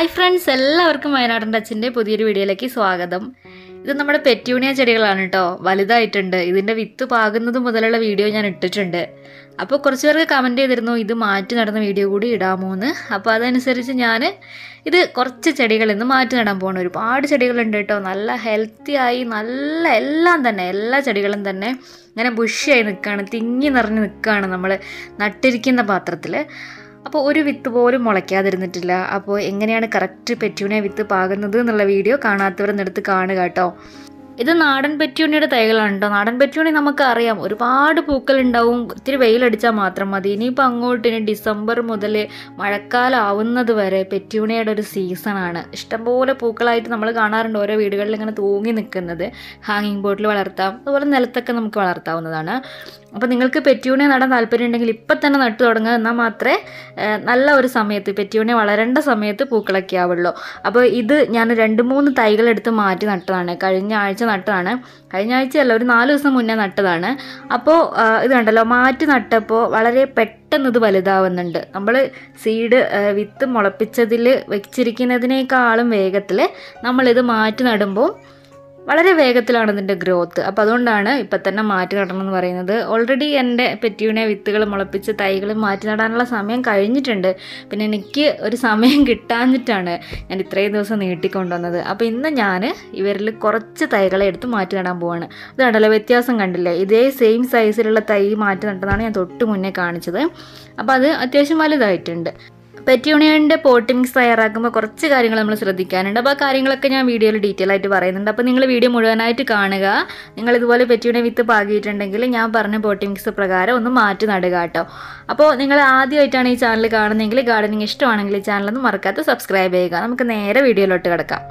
hi friends എല്ലാവർക്കും വയനാടൻ ടച്ചിൻ്റെ പുതിയൊരു വീഡിയോയിലേക്ക് സ്വാഗതം ഇത് നമ്മുടെ പെറ്റ്യൂണിയ ചെടികളാണ് കേട്ടോ വലുതായിട്ടുണ്ട് ഇതിൻ്റെ വിത്ത് പാകുന്നത് മുതലുള്ള വീഡിയോ ഞാൻ ഇട്ടിട്ടുണ്ട് അപ്പോൾ കുറച്ച് പേർക്ക് കമൻറ്റ് ചെയ്തിരുന്നു ഇത് മാറ്റി നടന്ന വീഡിയോ കൂടി ഇടാമോ എന്ന് അപ്പോൾ അതനുസരിച്ച് ഞാൻ ഇത് കുറച്ച് ചെടികൾ ഇന്ന് മാറ്റി നടാൻ പോകണം ഒരുപാട് ചെടികളുണ്ട് കേട്ടോ നല്ല ഹെൽത്തി ആയി നല്ല എല്ലാം തന്നെ എല്ലാ ചെടികളും തന്നെ ഇങ്ങനെ ബുഷിയായി നിൽക്കുകയാണ് തിങ്ങി നിറഞ്ഞ് നിൽക്കുകയാണ് നമ്മൾ നട്ടിരിക്കുന്ന പാത്രത്തിൽ അപ്പോൾ ഒരു വിത്ത് പോലും മുളയ്ക്കാതിരുന്നിട്ടില്ല അപ്പോൾ എങ്ങനെയാണ് കറക്റ്റ് പെറ്റ്യൂണിയ വിത്ത് പാകുന്നത് എന്നുള്ള വീഡിയോ കാണാത്തവരൊന്നും എടുത്ത് കാണുക കേട്ടോ ഇത് നാടൻ പെറ്റ്യൂണിയുടെ തൈകളാണ് കേട്ടോ നാടൻ പെറ്റ്യൂണി നമുക്കറിയാം ഒരുപാട് പൂക്കൾ ഉണ്ടാവും ഇത്തിരി വെയിലടിച്ചാൽ മാത്രം മതി ഇനിയിപ്പോൾ അങ്ങോട്ട് ഇനി ഡിസംബർ മുതൽ മഴക്കാലം ആവുന്നത് വരെ പെറ്റ്യൂണിയുടെ ഒരു സീസണാണ് ഇഷ്ടംപോലെ പൂക്കളായിട്ട് നമ്മൾ കാണാറുണ്ട് ഓരോ വീടുകളിൽ ഇങ്ങനെ തൂങ്ങി നിൽക്കുന്നത് ഹാങ്ങിങ് ബോട്ടിൽ വളർത്താം അതുപോലെ നിലത്തൊക്കെ നമുക്ക് വളർത്താവുന്നതാണ് അപ്പോൾ നിങ്ങൾക്ക് പെറ്റ്യൂണിയ നടാൻ താല്പര്യം ഉണ്ടെങ്കിൽ ഇപ്പം തന്നെ നട്ടു തുടങ്ങുക എന്നാൽ മാത്രമേ ഏഹ്, നല്ല ഒരു സമയത്ത് പെറ്റ്യൂണിയ വളരേണ്ട സമയത്ത് പൂക്കളൊക്കെ ആവുള്ളൂ അപ്പോൾ ഇത് ഞാൻ രണ്ട് മൂന്ന് തൈകൾ എടുത്ത് മാറ്റി നട്ടതാണ് കഴിഞ്ഞ ആഴ്ച നട്ടതാണ് കഴിഞ്ഞ ആഴ്ചയല്ല ഒരു നാല് ദിവസം മുന്നേ നട്ടതാണ് അപ്പോൾ ആ, ഇത് കണ്ടല്ലോ മാറ്റി നട്ടപ്പോൾ വളരെ പെട്ടെന്ന് ഇത് വലുതാവുന്നുണ്ട് നമ്മൾ സീഡ് വിത്ത് മുളപ്പിച്ചതിൽ വെച്ചിരിക്കുന്നതിനേക്കാളും വേഗത്തിൽ നമ്മളിത് മാറ്റി നടുമ്പോൾ വളരെ വേഗത്തിലാണ് ഇതിൻ്റെ ഗ്രോത്ത് അപ്പോൾ അതുകൊണ്ടാണ് ഇപ്പം തന്നെ മാറ്റി നടണം എന്ന് പറയുന്നത് ഓൾറെഡി എൻ്റെ പെറ്റ്യൂണിയ വിത്തുകൾ മുളപ്പിച്ച് തൈകൾ മാറ്റി നടാനുള്ള സമയം കഴിഞ്ഞിട്ടുണ്ട് പിന്നെ എനിക്ക് ഒരു സമയം കിട്ടാഞ്ഞിട്ടാണ് ഞാൻ ഇത്രയും ദിവസം നീട്ടിക്കൊണ്ടുവന്നത് അപ്പോൾ ഇന്ന് ഞാൻ ഇവരിൽ കുറച്ച് തൈകളെ എടുത്ത് മാറ്റി നടാൻ പോവാണ് ഇത് കണ്ടല്ലോ വ്യത്യാസം കണ്ടില്ലേ ഇതേ സെയിം സൈസിലുള്ള തൈ മാറ്റി നട്ടതാണ് ഞാൻ തൊട്ട് മുന്നേ കാണിച്ചത് അപ്പോൾ അത് അത്യാവശ്യം വലുതായിട്ടുണ്ട് പെറ്റ്യൂണിയൻ്റെ പോട്ടി മിക്സ് തയ്യാറാക്കുമ്പോൾ കുറച്ച് കാര്യങ്ങൾ നമ്മൾ ശ്രദ്ധിക്കാനുണ്ട് അപ്പോൾ ആ കാര്യങ്ങളൊക്കെ ഞാൻ വീഡിയോയിൽ ഡീറ്റെയിൽ ആയിട്ട് പറയുന്നുണ്ട് അപ്പോൾ നിങ്ങൾ വീഡിയോ മുഴുവനായിട്ട് കാണുക നിങ്ങൾ ഇതുപോലെ പെറ്റ്യൂണിയ വിത്ത് പാകിയിട്ടുണ്ടെങ്കിൽ ഞാൻ പറഞ്ഞ പോട്ടി മിക്സ് പ്രകാരം ഒന്ന് മാറ്റി നടുക കേട്ടോ അപ്പോൾ നിങ്ങൾ ആദ്യമായിട്ടാണ് ഈ ചാനൽ കാണുന്നതെങ്കിൽ ഗാർഡനിങ് ഇഷ്ടമാണെങ്കിൽ ഈ ചാനലൊന്ന് മറക്കാതെ സബ്സ്ക്രൈബ് ചെയ്യുക നമുക്ക് നേരെ വീഡിയോയിലോട്ട് കിടക്കാം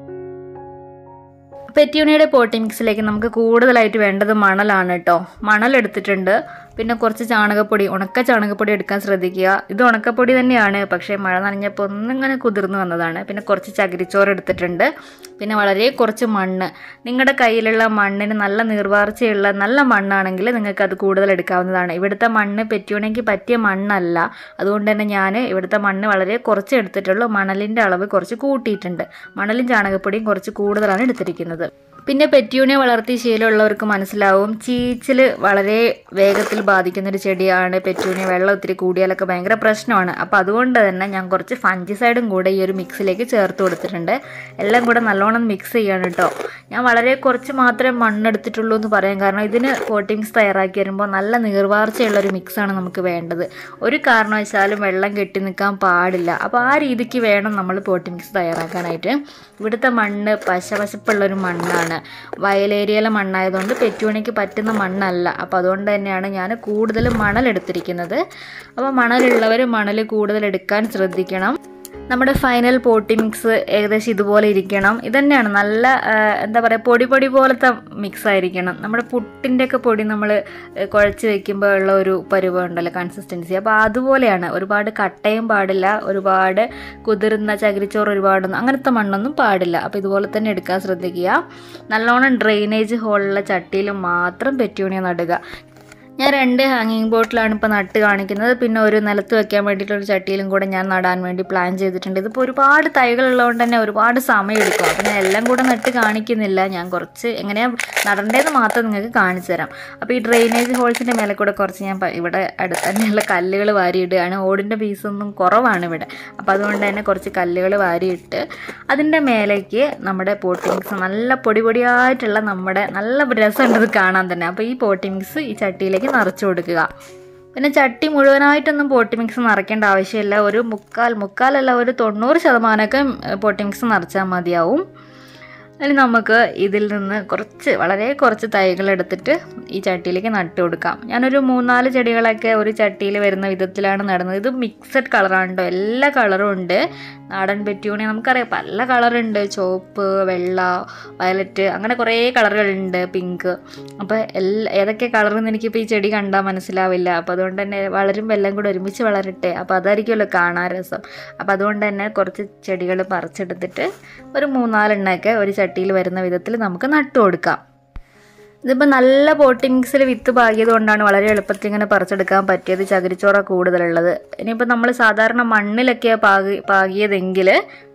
പെറ്റ്യൂണിയുടെ പോട്ടി മിക്സിലേക്ക് നമുക്ക് കൂടുതലായിട്ട് വേണ്ടത് മണലാണ് കേട്ടോ മണൽ എടുത്തിട്ടുണ്ട് പിന്നെ കുറച്ച് ചാണകപ്പൊടി ഉണക്ക ചാണകപ്പൊടി എടുക്കാൻ ശ്രദ്ധിക്കുക ഇത് ഉണക്കപ്പൊടി തന്നെയാണ് പക്ഷേ മഴ നനഞ്ഞപ്പോൾ ഒന്നിങ്ങനെ കുതിർന്ന് വന്നതാണ് പിന്നെ കുറച്ച് ചകിരിച്ചോറ് എടുത്തിട്ടുണ്ട് പിന്നെ വളരെ കുറച്ച് മണ്ണ് നിങ്ങളുടെ കയ്യിലുള്ള മണ്ണിന് നല്ല നീർവാർച്ചയുള്ള നല്ല മണ്ണാണെങ്കിൽ നിങ്ങൾക്ക് അത് കൂടുതൽ എടുക്കാവുന്നതാണ് ഇവിടുത്തെ മണ്ണ് പെറ്റ്യൂണയ്ക്ക് പറ്റിയ മണ്ണല്ല അതുകൊണ്ട് തന്നെ ഞാൻ ഇവിടുത്തെ മണ്ണ് വളരെ കുറച്ച് എടുത്തിട്ടുള്ളൂ മണലിൻ്റെ അളവ് കുറച്ച് കൂട്ടിയിട്ടുണ്ട് മണലും ചാണകപ്പൊടിയും കുറച്ച് കൂടുതലാണ് എടുത്തിരിക്കുന്നത് പിന്നെ പെറ്റ്യൂണിയ വളർത്തി ശീലമുള്ളവർക്ക് മനസ്സിലാവും ചീച്ചിൽ വളരെ വേഗത്തിൽ ബാധിക്കുന്ന ഒരു ചെടിയാണ് പെറ്റ്യൂണിയ വെള്ളം ഒത്തിരി കൂടിയാലൊക്കെ ഭയങ്കര പ്രശ്നമാണ് അപ്പോൾ അതുകൊണ്ട് തന്നെ ഞാൻ കുറച്ച് ഫഞ്ചിസൈഡും കൂടെ ഈ ഒരു മിക്സിലേക്ക് ചേർത്ത് കൊടുത്തിട്ടുണ്ട് എല്ലാം കൂടെ നല്ലോണം മിക്സ് ചെയ്യാണ് കേട്ടോ ഞാൻ വളരെ കുറച്ച് മാത്രമേ മണ്ണെടുത്തിട്ടുള്ളൂ എന്ന് പറയാൻ കാരണം ഇതിന് കോട്ടിങ്സ് തയ്യാറാക്കി വരുമ്പോൾ നല്ല നീർവാർച്ചയുള്ള ഒരു മിക്സാണ് നമുക്ക് വേണ്ടത് ഒരു കാരണവശാലും വെള്ളം കെട്ടി നിൽക്കാൻ പാടില്ല അപ്പോൾ ആ രീതിക്ക് വേണം നമ്മൾ പോട്ടി മിക്സ് തയ്യാറാക്കാനായിട്ട് ഇവിടുത്തെ മണ്ണ് പശപശപ്പുള്ള ഒരു മണ്ണാണ് വയലേരിയയിലെ മണ്ണായതുകൊണ്ട് പെറ്റുവണിക്ക് പറ്റുന്ന മണ്ണല്ല അപ്പോൾ അതുകൊണ്ട് തന്നെയാണ് ഞാൻ കൂടുതൽ മണൽ എടുത്തിരിക്കുന്നത് അപ്പോൾ മണലുള്ളവർ മണൽ കൂടുതൽ എടുക്കാൻ ശ്രദ്ധിക്കണം നമ്മുടെ ഫൈനൽ പോട്ടി മിക്സ് ഏകദേശം ഇതുപോലെ ഇരിക്കണം ഇതന്നെയാണ് നല്ല ആ, എന്താ പറയുക പൊടി പൊടി പോലത്തെ മിക്സ് ആയിരിക്കണം നമ്മുടെ പുട്ടിൻ്റെ ഒക്കെ പൊടി നമ്മൾ കുഴച്ച് വെക്കുമ്പോൾ ഉള്ള ഒരു പരുവം ഉണ്ടല്ലോ കൺസിസ്റ്റൻസി അപ്പോൾ അതുപോലെയാണ് ഒരുപാട് കട്ടയും പാടില്ല ഒരുപാട് കുതിർന്ന ചകിരിച്ചോറ് ഒരുപാടൊന്നും അങ്ങനത്തെ മണ്ണൊന്നും പാടില്ല അപ്പോൾ ഇതുപോലെ തന്നെ എടുക്കാൻ ശ്രദ്ധിക്കുക നല്ലോണം ഡ്രെയിനേജ് ഹോളുള്ള ചട്ടിയിൽ മാത്രം പെറ്റ്യൂണിയ നടുക ഞാൻ രണ്ട് ഹാങ്ങിങ് ബോട്ടിലാണ് ഇപ്പോൾ നട്ട് കാണിക്കുന്നത് പിന്നെ ഒരു നിലത്ത് വെക്കാൻ വേണ്ടിയിട്ടുള്ള ഒരു ചട്ടിയിലും കൂടെ ഞാൻ നടാൻ വേണ്ടി പ്ലാൻ ചെയ്തിട്ടുണ്ട് ഇതിപ്പോൾ ഒരുപാട് തൈകളുള്ളതുകൊണ്ട് തന്നെ ഒരുപാട് സമയം എടുക്കും അപ്പോൾ ഞാൻ എല്ലാം കൂടെ നട്ട് കാണിക്കുന്നില്ല ഞാൻ കുറച്ച് എങ്ങനെയാണ് നടേണ്ടതെന്ന് മാത്രം നിങ്ങൾക്ക് കാണിച്ചു തരാം അപ്പോൾ ഈ ഡ്രെയിനേജ് ഹോൾസിൻ്റെ മേലെ കൂടെ കുറച്ച് ഞാൻ പ- ഇവിടെ അടുത്ത് തന്നെയുള്ള കല്ലുകൾ വാരിയിടുകയാണ് ഓടിൻ്റെ പീസൊന്നും കുറവാണ് ഇവിടെ അപ്പോൾ അതുകൊണ്ട് തന്നെ കുറച്ച് കല്ലുകൾ വാരിയിട്ട് അതിൻ്റെ മേലേക്ക് നമ്മുടെ പോട്ടി മിക്സ് നല്ല പൊടി പൊടിയായിട്ടുള്ള നമ്മുടെ നല്ല രസമുണ്ട് ഇത് കാണാൻ തന്നെ അപ്പോൾ ഈ പോട്ടി മിക്സ് ഈ ചട്ടിയിലേക്ക് നിറച്ച് കൊടുക്കുക പിന്നെ ചട്ടി മുഴുവനായിട്ടൊന്നും പോട്ടി മിക്സ് നിറയ്ക്കേണ്ട ആവശ്യമില്ല ഒരു മുക്കാൽ മുക്കാലല്ല ഒരു തൊണ്ണൂറ് ശതമാനമൊക്കെ പോട്ടി മിക്സ് നിറച്ചാൽ മതിയാവും ഇനി നമുക്ക് ഇതിൽ നിന്ന് കുറച്ച് വളരെ കുറച്ച് തൈകൾ എടുത്തിട്ട് ഈ ചട്ടിയിലേക്ക് നട്ട് കൊടുക്കാം ഞാനൊരു മൂന്നാല് ചെടികളൊക്കെ ഒരു ചട്ടിയിൽ വരുന്ന വിധത്തിലാണ് നടുന്നത് ഇത് മിക്സഡ് കളറാണ് കേട്ടോ എല്ലാ കളറും ഉണ്ട് നാടൻ പെറ്റ്യൂണി നമുക്കറിയാം പല കളറുണ്ട് ചുവപ്പ് വെള്ള വയലറ്റ് അങ്ങനെ കുറേ കളറുകളുണ്ട് പിങ്ക് അപ്പോൾ എല്ലാ ഏതൊക്കെ കളറെന്ന് എനിക്കിപ്പോൾ ഈ ചെടി കണ്ടാൽ മനസ്സിലാവില്ല അപ്പോൾ അതുകൊണ്ട് തന്നെ വളരുമ്പോൾ എല്ലാം കൂടെ ഒരുമിച്ച് വളരട്ടെ അപ്പോൾ അതായിരിക്കുമല്ലോ കാണാൻ രസം അപ്പോൾ അതുകൊണ്ട് തന്നെ കുറച്ച് ചെടികൾ പറിച്ചെടുത്തിട്ട് ഒരു മൂന്നാലെണ്ണമൊക്കെ ഒരു ചട്ടിയിൽ വരുന്ന വിധത്തിൽ നമുക്ക് നട്ടു കൊടുക്കാം ഇതിപ്പോൾ നല്ല പോട്ടി മിക്സിൽ വിത്ത് പാകിയത് കൊണ്ടാണ് വളരെ എളുപ്പത്തിൽ ഇങ്ങനെ പറിച്ചെടുക്കാൻ പറ്റിയത് ചകിരിച്ചോറ കൂടുതലുള്ളത് ഇനിയിപ്പോൾ നമ്മൾ സാധാരണ മണ്ണിലൊക്കെ പാകി പാകിയതെങ്കിൽ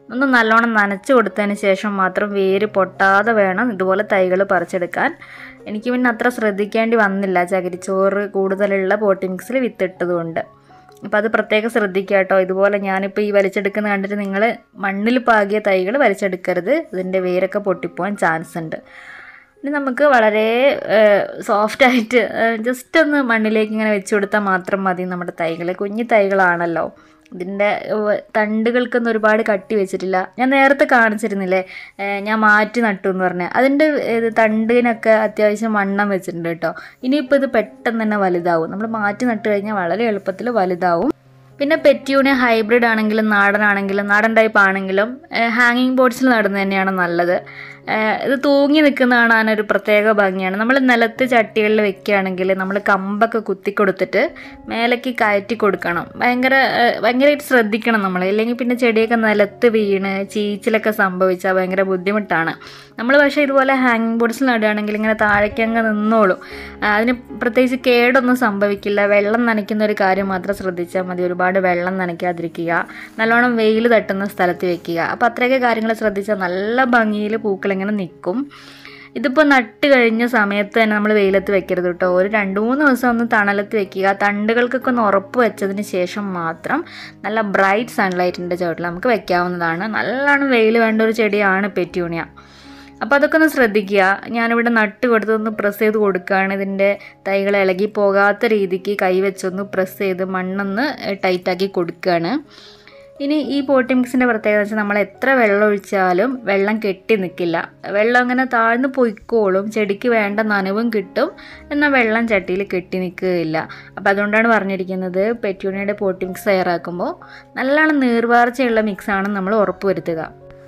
ഒന്ന് നല്ലോണം നനച്ച് കൊടുത്തതിന് ശേഷം മാത്രം വേര് പൊട്ടാതെ വേണം ഇതുപോലെ തൈകൾ പറിച്ചെടുക്കാൻ എനിക്ക് പിന്നെ അത്ര ശ്രദ്ധിക്കേണ്ടി വന്നില്ല ചകിരിച്ചോറ് കൂടുതലുള്ള പോട്ടി മിക്സിൽ വിത്തിട്ടതുകൊണ്ട് അപ്പോൾ അത് പ്രത്യേകം ശ്രദ്ധിക്കുക കേട്ടോ ഇതുപോലെ ഞാനിപ്പോൾ ഈ വലിച്ചെടുക്കുന്ന കണ്ടിട്ട് നിങ്ങൾ മണ്ണിൽ പാകിയ തൈകൾ വലിച്ചെടുക്കരുത് ഇതിൻ്റെ വേരൊക്കെ പൊട്ടിപ്പോകാൻ ചാൻസ് ഉണ്ട് ഇനി നമുക്ക് വളരെ സോഫ്റ്റായിട്ട് ജസ്റ്റ് ഒന്ന് മണ്ണിലേക്ക് ഇങ്ങനെ വെച്ച് കൊടുത്താൽ മാത്രം മതി നമ്മുടെ തൈകൾ കുഞ്ഞു തൈകളാണല്ലോ ഇതിൻ്റെ തണ്ടുകൾക്കൊന്നും ഒരുപാട് കട്ടി വെച്ചിട്ടില്ല ഞാൻ നേരത്തെ കാണിച്ചിരുന്നില്ലേ ഏഹ് ഞാൻ മാറ്റി നട്ടു എന്ന് പറഞ്ഞാൽ അതിൻ്റെ ഇത് തണ്ടിനൊക്കെ അത്യാവശ്യം വണ്ണം വെച്ചിട്ടുണ്ട് കേട്ടോ ഇനിയിപ്പോൾ ഇത് പെട്ടെന്ന് തന്നെ വലുതാവും നമ്മൾ മാറ്റി നട്ട് കഴിഞ്ഞാൽ വളരെ എളുപ്പത്തിൽ വലുതാവും പിന്നെ പെറ്റ്യൂണിയ ഹൈബ്രിഡ് ആണെങ്കിലും നാടനാണെങ്കിലും നാടൻ ടൈപ്പ് ആണെങ്കിലും ഹാങ്ങിങ് ബോർഡ്സിൽ നടുന്നത് തന്നെയാണ് നല്ലത് ഏഹ് ഇത് തൂങ്ങി നിൽക്കുന്ന കാണാനൊരു പ്രത്യേക ഭംഗിയാണ് നമ്മൾ നിലത്ത് ചട്ടികളിൽ വെക്കുകയാണെങ്കിൽ നമ്മൾ കമ്പൊക്കെ കുത്തി കൊടുത്തിട്ട് മേലേക്ക് കയറ്റി കൊടുക്കണം ഭയങ്കര ഏഹ് ഭയങ്കരമായിട്ട് ശ്രദ്ധിക്കണം നമ്മൾ ഇല്ലെങ്കിൽ പിന്നെ ചെടിയൊക്കെ നിലത്ത് വീണ് ചീച്ചിലൊക്കെ സംഭവിച്ചാൽ ഭയങ്കര ബുദ്ധിമുട്ടാണ് നമ്മൾ പക്ഷേ ഇതുപോലെ ഹാങ്ങിങ് ബോർഡ്സിൽ നടുകയാണെങ്കിൽ ഇങ്ങനെ താഴേക്ക് അങ്ങ് നിന്നോളും ആ, അതിന് പ്രത്യേകിച്ച് കേടൊന്നും സംഭവിക്കില്ല വെള്ളം നനയ്ക്കുന്ന ഒരു കാര്യം മാത്രം ശ്രദ്ധിച്ചാൽ മതി ഒരുപാട് വെള്ളം നനയ്ക്കാതിരിക്കുക നല്ലോണം വെയിൽ തട്ടുന്ന സ്ഥലത്ത് വെക്കുക അപ്പോൾ അത്രയൊക്കെ കാര്യങ്ങൾ ശ്രദ്ധിച്ചാൽ നല്ല ഭംഗിയിൽ പൂക്കൾ ഇങ്ങനെ നിൽക്കും ഇതിപ്പോൾ നട്ട് കഴിഞ്ഞ സമയത്ത് തന്നെ നമ്മൾ വെയിലത്ത് വെക്കരുത് കേട്ടോ ഒരു രണ്ട് മൂന്ന് ദിവസം ഒന്ന് തണലത്ത് വെക്കുക തണ്ടുകൾക്കൊക്കെ ഒന്ന് ഉറപ്പ് വെച്ചതിന് ശേഷം മാത്രം നല്ല ബ്രൈറ്റ് സൺലൈറ്റിൻ്റെ ചുവട്ടിൽ നമുക്ക് വെക്കാവുന്നതാണ് നല്ലോണം വെയിൽ വേണ്ട ഒരു ചെടിയാണ് പെറ്റ്യൂണിയ അപ്പോൾ അതൊക്കെ ഒന്ന് ശ്രദ്ധിക്കുക ഞാനിവിടെ നട്ട് കൊടുത്തൊന്ന് പ്രസ് ചെയ്ത് കൊടുക്കുകയാണ് ഇതിൻ്റെ തൈകൾ ഇളകി പോകാത്ത രീതിക്ക് കൈ വെച്ചൊന്ന് പ്രസ് ചെയ്ത് മണ്ണൊന്ന് ടൈറ്റാക്കി കൊടുക്കുകയാണ് ഇനി ഈ പോട്ടി മിക്സിൻ്റെ പ്രത്യേകത വെച്ചാൽ നമ്മൾ എത്ര വെള്ളം ഒഴിച്ചാലും വെള്ളം കെട്ടി നിൽക്കില്ല വെള്ളം അങ്ങനെ താഴ്ന്നു പൊയ്ക്കോളും ചെടിക്ക് വേണ്ട നനവും കിട്ടും എന്നാൽ വെള്ളം ചട്ടിയിൽ കെട്ടി നിൽക്കുകയില്ല അപ്പോൾ അതുകൊണ്ടാണ് പറഞ്ഞിരിക്കുന്നത് പെറ്റ്യൂണിയുടെ പോട്ടി മിക്സ് തയ്യാറാക്കുമ്പോൾ നല്ലോണം നീർവാർച്ചയുള്ള മിക്സാണെന്ന് നമ്മൾ ഉറപ്പ് വരുത്തുക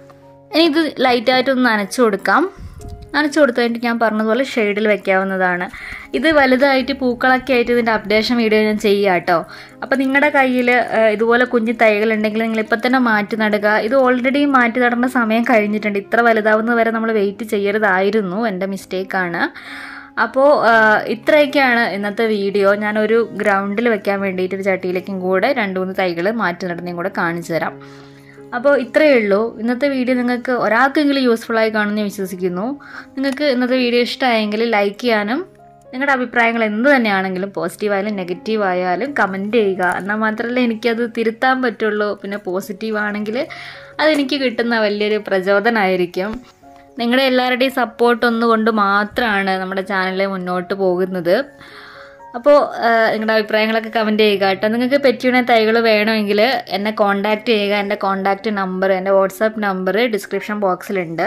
ഇനി ഇത് ലൈറ്റായിട്ടൊന്ന് നനച്ചു കൊടുക്കാം നനച്ചു കൊടുത്തു കഴിഞ്ഞിട്ട് ഞാൻ പറഞ്ഞതുപോലെ ഷെയ്ഡിൽ വെക്കാവുന്നതാണ് ഇത് വലുതായിട്ട് പൂക്കളൊക്കെ ആയിട്ട് ഇതിൻ്റെ അപ്ഡേഷൻ വീഡിയോ ഞാൻ ചെയ്യാം കേട്ടോ അപ്പോൾ നിങ്ങളുടെ കയ്യിൽ ഇതുപോലെ കുഞ്ഞു തൈകൾ ഉണ്ടെങ്കിൽ നിങ്ങൾ ഇപ്പം തന്നെ മാറ്റി നടുക ഇത് ഓൾറെഡി മാറ്റി നടേണ്ട സമയം കഴിഞ്ഞിട്ടുണ്ട് ഇത്ര വലുതാവുന്നത് വരെ നമ്മൾ വെയിറ്റ് ചെയ്യരുതായിരുന്നു എൻ്റെ മിസ്റ്റേക്കാണ് അപ്പോൾ ഇത്രയൊക്കെയാണ് ഇന്നത്തെ വീഡിയോ ഞാനൊരു ഗ്രൗണ്ടിൽ വെക്കാൻ വേണ്ടിയിട്ട് ഒരു ചട്ടിയിലേക്കും കൂടെ രണ്ട് മൂന്ന് തൈകൾ മാറ്റി നടുന്നതും കൂടെ കാണിച്ചു തരാം അപ്പോൾ ഇത്രയേ ഉള്ളൂ ഇന്നത്തെ വീഡിയോ നിങ്ങൾക്ക് ഒരാൾക്കെങ്കിലും യൂസ്ഫുള്ളായി കാണുമെന്ന് വിശ്വസിക്കുന്നു നിങ്ങൾക്ക് ഇന്നത്തെ വീഡിയോ ഇഷ്ടമായെങ്കിൽ ലൈക്ക് ചെയ്യാനും നിങ്ങളുടെ അഭിപ്രായങ്ങൾ എന്ത് തന്നെയാണെങ്കിലും പോസിറ്റീവായാലും നെഗറ്റീവ് ആയാലും കമൻറ്റ് ചെയ്യുക എന്നാൽ മാത്രമല്ലേ എനിക്കത് തിരുത്താൻ പറ്റുള്ളൂ പിന്നെ പോസിറ്റീവ് ആണെങ്കിൽ അതെനിക്ക് കിട്ടുന്ന വലിയൊരു പ്രചോദനമായിരിക്കും നിങ്ങളുടെ എല്ലാവരുടെയും സപ്പോർട്ട് ഒന്നുകൊണ്ട് മാത്രമാണ് നമ്മുടെ ചാനൽ മുന്നോട്ട് പോകുന്നത് അപ്പോൾ നിങ്ങളുടെ അഭിപ്രായങ്ങളൊക്കെ കമൻറ്റ് ചെയ്യുക കേട്ടോ നിങ്ങൾക്ക് പെറ്റിയുടെ തൈകൾ വേണമെങ്കിൽ എന്നെ കോൺടാക്റ്റ് ചെയ്യുക എൻ്റെ കോൺടാക്റ്റ് നമ്പർ എൻ്റെ വാട്സാപ്പ് നമ്പർ ഡിസ്ക്രിപ്ഷൻ ബോക്സിലുണ്ട്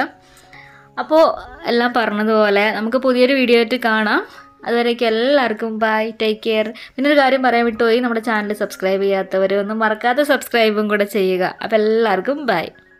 അപ്പോൾ എല്ലാം പറഞ്ഞതുപോലെ നമുക്ക് പുതിയൊരു വീഡിയോ ആയിട്ട് കാണാം അതുവരേക്കും എല്ലാവർക്കും ബൈ ടേക്ക് കെയർ പിന്നെ ഒരു കാര്യം പറയാൻ വിട്ടുപോയി നമ്മുടെ ചാനൽ സബ്സ്ക്രൈബ് ചെയ്യാത്തവർ ഒന്നും മറക്കാതെ സബ്സ്ക്രൈബും കൂടെ ചെയ്യുക അപ്പോൾ എല്ലാവർക്കും ബൈ